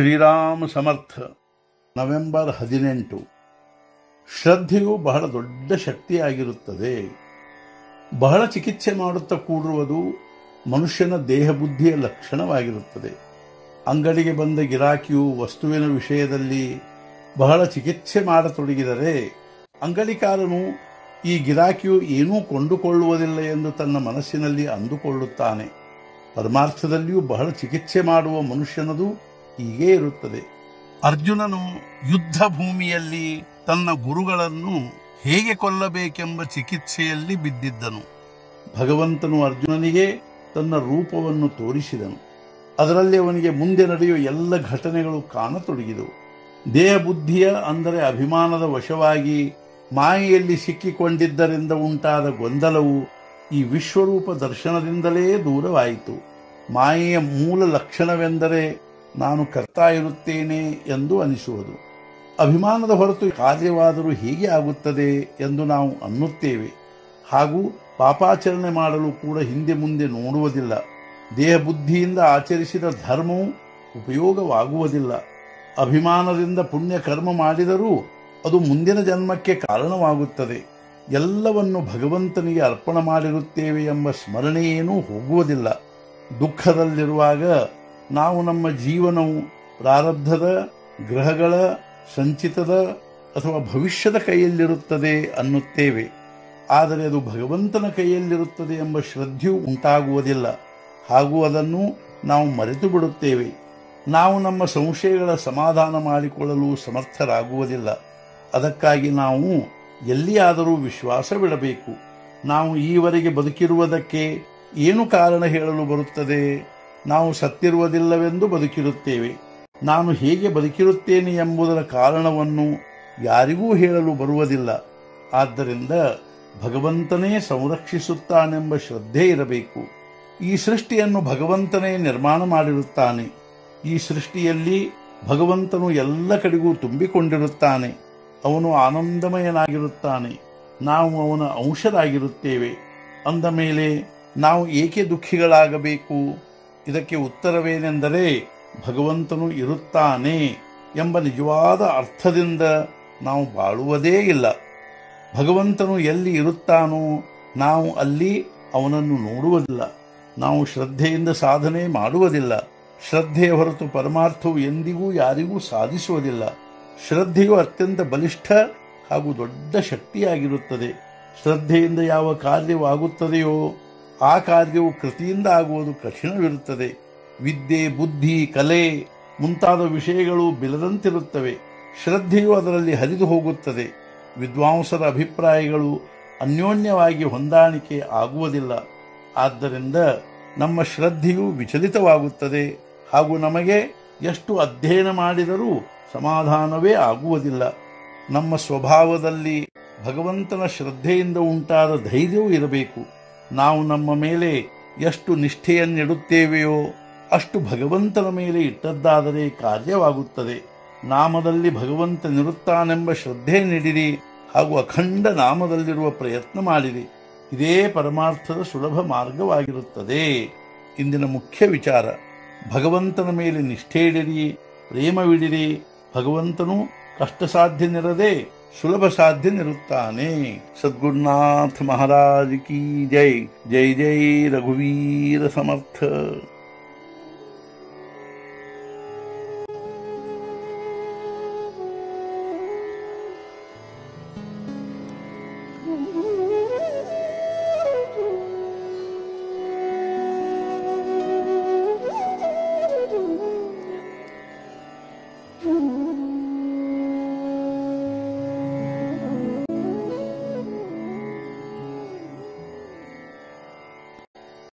ಶ್ರೀರಾಮ ಸಮರ್ಥ November ಹದಿನೆಂಟು ಶ್ರದ್ಧೆಯು ಬಹಳ ದೊಡ್ಡ ಶಕ್ತಿಯಾಗಿರುತ್ತದೆ ಬಹಳ ಚಿಕಿತ್ಸೆ ಮಾಡುತ್ತಾ ಕೂಡುವುದು ಮನುಷ್ಯನ ದೇಹ ಬುದ್ಧಿಯ ಲಕ್ಷಣವಾಗಿರುತ್ತದೆ ಅಂಗಡಿಗೆ ಬಂದ ಗಿರಾಕಿಯು ವಸ್ತುವಿನ ವಿಷಯದಲ್ಲಿ ಬಹಳ ಚಿಕಿತ್ಸೆ ಮಾಡತೊಡಗಿದರೆ ಅಂಗಡಿಕಾರನು ಈ ಗಿರಾಕಿಯು ಏನೂ ಕೊಂಡುಕೊಳ್ಳುವುದಿಲ್ಲ ಎಂದು ತನ್ನ ಮನಸ್ಸಿನಲ್ಲಿ ಅಂದುಕೊಳ್ಳುತ್ತಾನೆ ಪರಮಾರ್ಥದಲ್ಲಿಯೂ ಬಹಳ ಚಿಕಿತ್ಸೆ ಮಾಡುವ ಮನುಷ್ಯನದು ಹೀಗೇ ಇರುತ್ತದೆ ಅರ್ಜುನನು ಯುದ್ಧ ಭೂಮಿಯಲ್ಲಿ ತನ್ನ ಗುರುಗಳನ್ನು ಹೇಗೆ ಕೊಲ್ಲಬೇಕೆಂಬ ಚಿಕಿತ್ಸೆಯಲ್ಲಿ ಬಿದ್ದಿದ್ದನು ಭಗವಂತನು ಅರ್ಜುನನಿಗೆ ತನ್ನ ರೂಪವನ್ನು ತೋರಿಸಿದನು ಅದರಲ್ಲಿ ಅವನಿಗೆ ಮುಂದೆ ನಡೆಯುವ ಎಲ್ಲ ಘಟನೆಗಳು ಕಾಣತೊಡಗಿದವು ದೇಹ ಬುದ್ಧಿಯ ಅಂದರೆ ಅಭಿಮಾನದ ವಶವಾಗಿ ಮಾಯೆಯಲ್ಲಿ ಸಿಕ್ಕಿಕೊಂಡಿದ್ದರಿಂದ ಉಂಟಾದ ಗೊಂದಲವು ಈ ವಿಶ್ವರೂಪ ದರ್ಶನದಿಂದಲೇ ದೂರವಾಯಿತು ಮಾಯೆಯ ಮೂಲ ಲಕ್ಷಣವೆಂದರೆ ನಾನು ಕರ್ತಾ ಇರುತ್ತೇನೆ ಎಂದು ಅನಿಸುವುದು ಅಭಿಮಾನದ ಹೊರತು ಕಾರ್ಯವಾದರೂ ಹೇಗೆ ಆಗುತ್ತದೆ ಎಂದು ನಾವು ಅನ್ನುತ್ತೇವೆ ಹಾಗೂ ಪಾಪಾಚರಣೆ ಮಾಡಲು ಕೂಡ ಹಿಂದೆ ಮುಂದೆ ನೋಡುವುದಿಲ್ಲ ದೇಹ ಬುದ್ಧಿಯಿಂದ ಆಚರಿಸಿದ ಧರ್ಮವು ಉಪಯೋಗವಾಗುವುದಿಲ್ಲ ಅಭಿಮಾನದಿಂದ ಪುಣ್ಯ ಕರ್ಮ ಮಾಡಿದರೂ ಅದು ಮುಂದಿನ ಜನ್ಮಕ್ಕೆ ಕಾರಣವಾಗುತ್ತದೆ ಎಲ್ಲವನ್ನು ಭಗವಂತನಿಗೆ ಅರ್ಪಣ ಮಾಡಿರುತ್ತೇವೆ ಎಂಬ ಸ್ಮರಣೆಯೇನೂ ಹೋಗುವುದಿಲ್ಲ ದುಃಖದಲ್ಲಿರುವಾಗ ನಾವು ನಮ್ಮ ಜೀವನವು ಪ್ರಾರಬ್ಧದ ಗ್ರಹಗಳ ಸಂಚಿತದ ಅಥವಾ ಭವಿಷ್ಯದ ಕೈಯಲ್ಲಿರುತ್ತದೆ ಅನ್ನುತ್ತೇವೆ ಆದರೆ ಅದು ಭಗವಂತನ ಕೈಯಲ್ಲಿರುತ್ತದೆ ಎಂಬ ಶ್ರದ್ಧೆಯೂ ಉಂಟಾಗುವುದಿಲ್ಲ ಹಾಗೂ ಅದನ್ನು ನಾವು ಮರೆತು ಬಿಡುತ್ತೇವೆ ನಾವು ನಮ್ಮ ಸಂಶಯಗಳ ಸಮಾಧಾನ ಮಾಡಿಕೊಳ್ಳಲು ಸಮರ್ಥರಾಗುವುದಿಲ್ಲ ಅದಕ್ಕಾಗಿ ನಾವು ಎಲ್ಲಿಯಾದರೂ ವಿಶ್ವಾಸವಿಡಬೇಕು ನಾವು ಈವರೆಗೆ ಬದುಕಿರುವುದಕ್ಕೆ ಏನು ಕಾರಣ ಹೇಳಲು ಬರುತ್ತದೆ ನಾವು ಸತ್ತಿರುವುದಿಲ್ಲವೆಂದು ಬದುಕಿರುತ್ತೇವೆ ನಾನು ಹೇಗೆ ಬದುಕಿರುತ್ತೇನೆ ಎಂಬುದರ ಕಾರಣವನ್ನು ಯಾರಿಗೂ ಹೇಳಲು ಬರುವುದಿಲ್ಲ ಆದ್ದರಿಂದ ಭಗವಂತನೇ ಸಂರಕ್ಷಿಸುತ್ತಾನೆಂಬ ಶ್ರದ್ಧೆ ಇರಬೇಕು ಈ ಸೃಷ್ಟಿಯನ್ನು ಭಗವಂತನೇ ನಿರ್ಮಾಣ ಮಾಡಿರುತ್ತಾನೆ ಈ ಸೃಷ್ಟಿಯಲ್ಲಿ ಭಗವಂತನು ಎಲ್ಲ ಕಡೆಗೂ ತುಂಬಿಕೊಂಡಿರುತ್ತಾನೆ ಅವನು ಆನಂದಮಯನಾಗಿರುತ್ತಾನೆ ನಾವು ಅವನ ಅಂಶರಾಗಿರುತ್ತೇವೆ ಅಂದ ಮೇಲೆ ನಾವು ಏಕೆ ದುಃಖಿಗಳಾಗಬೇಕು ಇದಕ್ಕೆ ಉತ್ತರವೇನೆಂದರೆ ಭಗವಂತನು ಇರುತ್ತಾನೆ ಎಂಬ ನಿಜವಾದ ಅರ್ಥದಿಂದ ನಾವು ಬಾಳುವುದೇ ಇಲ್ಲ ಭಗವಂತನು ಎಲ್ಲಿ ಇರುತ್ತಾನೋ ನಾವು ಅಲ್ಲಿ ಅವನನ್ನು ನೋಡುವುದಿಲ್ಲ ನಾವು ಶ್ರದ್ಧೆಯಿಂದ ಸಾಧನೆ ಮಾಡುವುದಿಲ್ಲ ಶ್ರದ್ಧೆಯ ಹೊರತು ಪರಮಾರ್ಥವು ಎಂದಿಗೂ ಯಾರಿಗೂ ಸಾಧಿಸುವುದಿಲ್ಲ ಶ್ರದ್ಧೆಯು ಅತ್ಯಂತ ಬಲಿಷ್ಠ ಹಾಗೂ ದೊಡ್ಡ ಶಕ್ತಿಯಾಗಿರುತ್ತದೆ ಶ್ರದ್ಧೆಯಿಂದ ಯಾವ ಕಾರ್ಯವಾಗುತ್ತದೆಯೋ ಆ ಕಾರ್ಯವು ಕೃತಿಯಿಂದ ಆಗುವುದು ಕಠಿಣವಿರುತ್ತದೆ ವಿದ್ಯೆ ಬುದ್ಧಿ ಕಲೆ ಮುಂತಾದ ವಿಷಯಗಳು ಬಿಲದಂತಿರುತ್ತವೆ ಶ್ರದ್ಧೆಯು ಅದರಲ್ಲಿ ಹರಿದು ಹೋಗುತ್ತದೆ ವಿದ್ವಾಂಸರ ಅಭಿಪ್ರಾಯಗಳು ಅನ್ಯೋನ್ಯವಾಗಿ ಹೊಂದಾಣಿಕೆ ಆಗುವುದಿಲ್ಲ ಆದ್ದರಿಂದ ನಮ್ಮ ಶ್ರದ್ಧೆಯು ವಿಚಲಿತವಾಗುತ್ತದೆ ಹಾಗೂ ನಮಗೆ ಎಷ್ಟು ಅಧ್ಯಯನ ಮಾಡಿದರೂ ಸಮಾಧಾನವೇ ಆಗುವುದಿಲ್ಲ ನಮ್ಮ ಸ್ವಭಾವದಲ್ಲಿ ಭಗವಂತನ ಶ್ರದ್ಧೆಯಿಂದ ಉಂಟಾದ ಧೈರ್ಯವೂ ಇರಬೇಕು ನಾವು ನಮ್ಮ ಮೇಲೆ ಎಷ್ಟು ನಿಷ್ಠೆಯನ್ನಿಡುತ್ತೇವೆಯೋ ಅಷ್ಟು ಭಗವಂತನ ಮೇಲೆ ಇಟ್ಟದ್ದಾದರೆ ಕಾರ್ಯವಾಗುತ್ತದೆ ನಾಮದಲ್ಲಿ ಭಗವಂತನಿರುತ್ತಾನೆಂಬ ಶ್ರದ್ಧೆ ನೀಡಿರಿ ಹಾಗೂ ಅಖಂಡ ನಾಮದಲ್ಲಿರುವ ಪ್ರಯತ್ನ ಮಾಡಿರಿ ಇದೇ ಪರಮಾರ್ಥದ ಸುಲಭ ಮಾರ್ಗವಾಗಿರುತ್ತದೆ ಇಂದಿನ ಮುಖ್ಯ ವಿಚಾರ ಭಗವಂತನ ಮೇಲೆ ನಿಷ್ಠೆ ಇಡಿರಿ ಪ್ರೇಮವಿಡಿರಿ ಭಗವಂತನು ಕಷ್ಟ ಸಾಧ್ಯನಿರದೆ ಸುಲಭ ಸಾಧ್ಯನಿರುತ್ತಾನೆ ಸದ್ಗುರುನಾಥ ಮಹಾರಾಜ್ ಕಿ ಜೈ ಜೈ ಜೈ ರಘುವೀರ ಸಮರ್ಥ